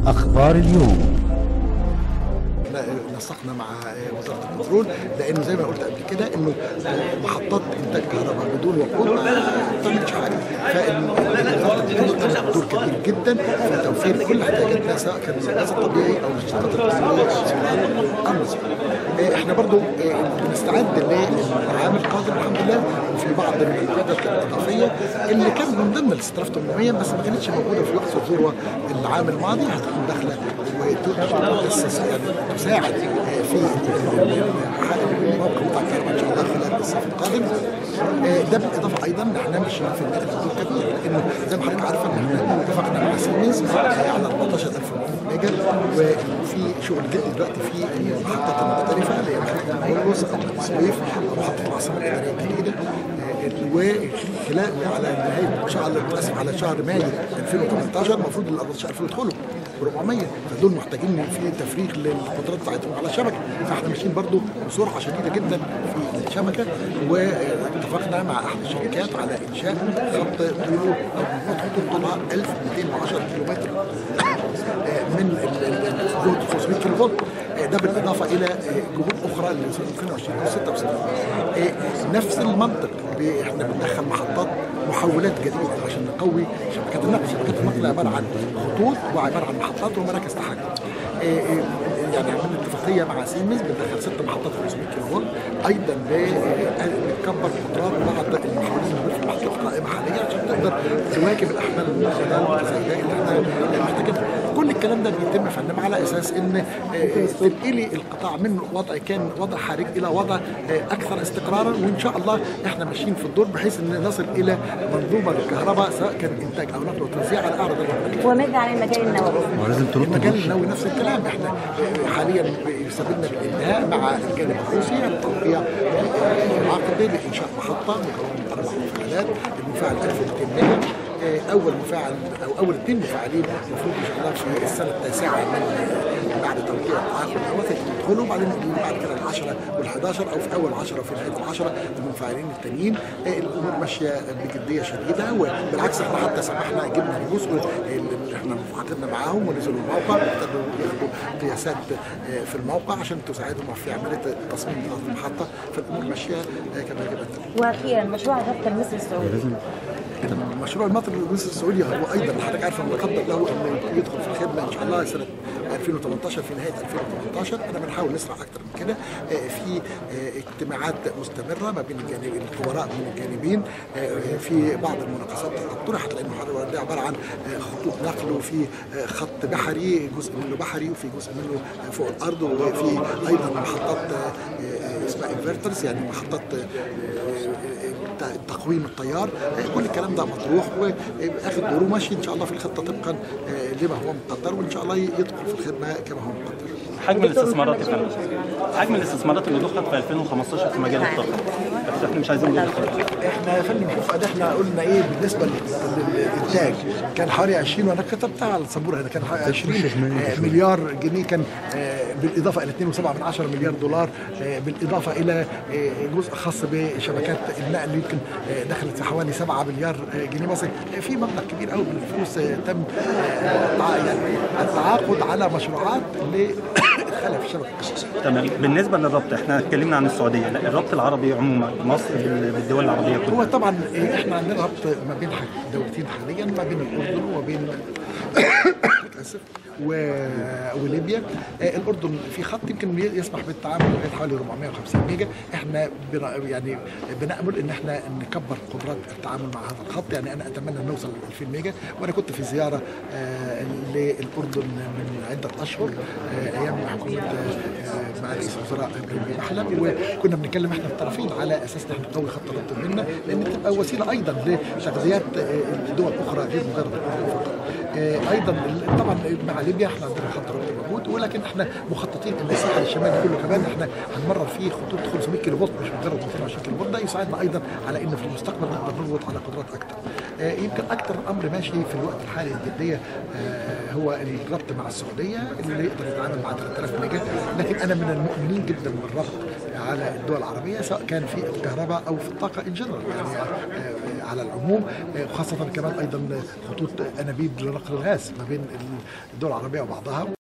أخبار اليوم احنا نسقنا مع وزاره البترول لانه زي ما قلت قبل كده انه محطات انتاج كهرباء بدون وقود ما بتعملش حاجه فان وزاره البترول قامت بدور كبير جدا في توفير كل احتياجاتنا سواء كان الغاز الطبيعي او الاشتراكات البتروليه او الصناعات او النظام. احنا برضو بنستعد للعام القادم الحمد لله وفي بعض من القيادات الاضافيه اللي كان من ضمن ال 6800 بس ما كانتش موجوده في الاقصر ذروه العام الماضي هتكون داخله وتؤسس يعني تساعد في الموقع بتاع الكهرباء ان شاء الله خلال الصيف القادم ده بالاضافه ايضا ان احنا ماشيين في النقل الكبير لانه زي ما حضرتك عارفه ان احنا اتفقنا مع سيمنز على 14000 ميجا وفي شغل جدي دلوقتي في المحطات المختلفه اللي هي محطه المولوس او السويف او محطه العاصمه الاداريه الجديده وخلال على نهايه شهر اسف على شهر مايو 2018 المفروض ال 14000 يدخلوا 400 فدول محتاجين في تفريغ للقدرات بتاعتهم على الشبكه فاحنا ماشيين برضو بسرعه شديده جدا في الشبكه واتفقنا مع احد الشركات على انشاء خط طوله او مجموعه خطوط طولها 1210 كيلومتر من جهد 500 كيلو فولت ده بالاضافه الى جهود اخرى ل 2020 و 66 نفس المنطق احنا بندخل محطات محولات جديده عشان نقوي شبكات النقل، شبكات النقل عباره عن خطوط وعباره عن محطات ومراكز تحكم. يعني عملنا اتفاقيه مع سيمنز بندخل ست محطات 500 كيلو فولت ايضا بنكبر قدرات بعض المحولين اللي في المحطات القائمه حاليا عشان تقدر تواكب الاحمال المتزايده اللي احنا محتاجينها. كل الكلام ده بيتم فنم على اساس ان تنقلي القطاع من وضع كان وضع حرج الى وضع اكثر استقرارا وان شاء الله احنا ماشيين في الدور بحيث ان نصل الى منظومه للكهرباء سواء كان انتاج او نقل وتوزيع على اعرض المملكه. وماذا عن المجال النووي؟ ولازم ترد المجال النووي نفس الكلام احنا حاليا يسببنا بالانتهاء مع الجانب الروسي التوقيع عقد لانشاء محطه مكونه من اربع مفاعلات المفاعل 1200 ميجا اول مفاعل او اول اثنين مفاعلين المفروض ان شاء الله في السنه التاسعه من بعد توقيع التعاقد الاواخر يدخلوا بعدين بعد كده ال 10 وال 11 او في اول 10 وفي نهايه ال 10 المنفعلين التانيين الامور ماشيه بجديه شديده وبالعكس احنا حتى سمحنا جبنا فلوس احنا عقدنا معاهم ونزلوا الموقع ابتدوا ياخدوا قياسات في الموقع عشان تساعدهم في عمليه تصميم المحطه فالامور ماشيه كما يجب ان تكون. واخيرا مشروع الربط المصري السعودي مشروع المطر المصري السعودي هو ايضا حضرتك عارفه مقدر له انه يدخل في الخدمه ان شاء الله سنه 2018 في نهايه 2018 انا بنحاول نسرع اكثر من كده في اجتماعات مستمره ما بين الجانب الخبراء من الجانبين في بعض المناقصات طرحت لانه ده عباره عن خطوط نقل وفي خط بحري جزء منه بحري وفي جزء منه فوق الارض وفي ايضا محطات اسمها انفرترز يعني محطات تقويم التيار كل الكلام ده مطروح واخد دوره ماشي ان شاء الله في الخطه طبقا لما هو مقدر وان شاء الله يدخل في الخدمه كما هو مقدر. حجم الاستثمارات يا فندم حجم الاستثمارات اللي ضخت في 2015 في مجال الطاقه بس احنا مش عايزين نقول احنا يا فندم شوف ده احنا قلنا ايه بالنسبه للانتاج كان حوالي 20 وانا كتبتها على السبوره هنا كان حوالي 20 مليار جنيه كان بالاضافه الى 2.7 مليار دولار بالاضافه الى جزء خاص بشبكات النقل يمكن دخلت في حوالي 7 مليار جنيه مصري في مبلغ كبير قوي من الفلوس تم يعني التعاقد على مشروعات لادخالها في الشبكه تمام بالنسبه للربط احنا اتكلمنا عن السعوديه لا الربط العربي عموما مصر بالدول العربيه كلها هو طبعا احنا عندنا ربط ما بين دولتين حاليا ما بين الاردن وبين اسف و... وليبيا آه الاردن في خط يمكن يسمح بالتعامل لغايه حوالي 450 ميجا احنا بنا يعني بنامل ان احنا نكبر قدرات التعامل مع هذا الخط يعني انا اتمنى ان نوصل ل 2000 ميجا وانا كنت في زياره آه للاردن من عده اشهر آه ايام حكومه آه مع رئيس الوزراء ابراهيم محلب وكنا بنتكلم احنا الطرفين على اساس ان احنا نقوي خط الربط منا لان تبقى وسيله ايضا لتغذيه دول اخرى غير مجرد الاردن فقط ايضا طبعا مع ليبيا احنا عندنا خط ربط موجود ولكن احنا مخططين ان الساحل الشمالي كله كمان احنا هنمرر فيه خطوط 500 كيلو فولت مش مجرد 220 كيلو فولت ده يساعدنا ايضا على ان في المستقبل نقدر نضغط على قدرات اكثر. يمكن اكثر امر ماشي في الوقت الحالي الجديه هو الربط مع السعوديه اللي يقدر يتعامل مع 3000 ميجا لكن انا من المؤمنين جدا بالربط على الدول العربيه سواء كان في الكهرباء او في الطاقه ان جنرال يعني آه، على العموم آه، وخاصه كمان ايضا خطوط انابيب لنقل الغاز ما بين الدول العربيه وبعضها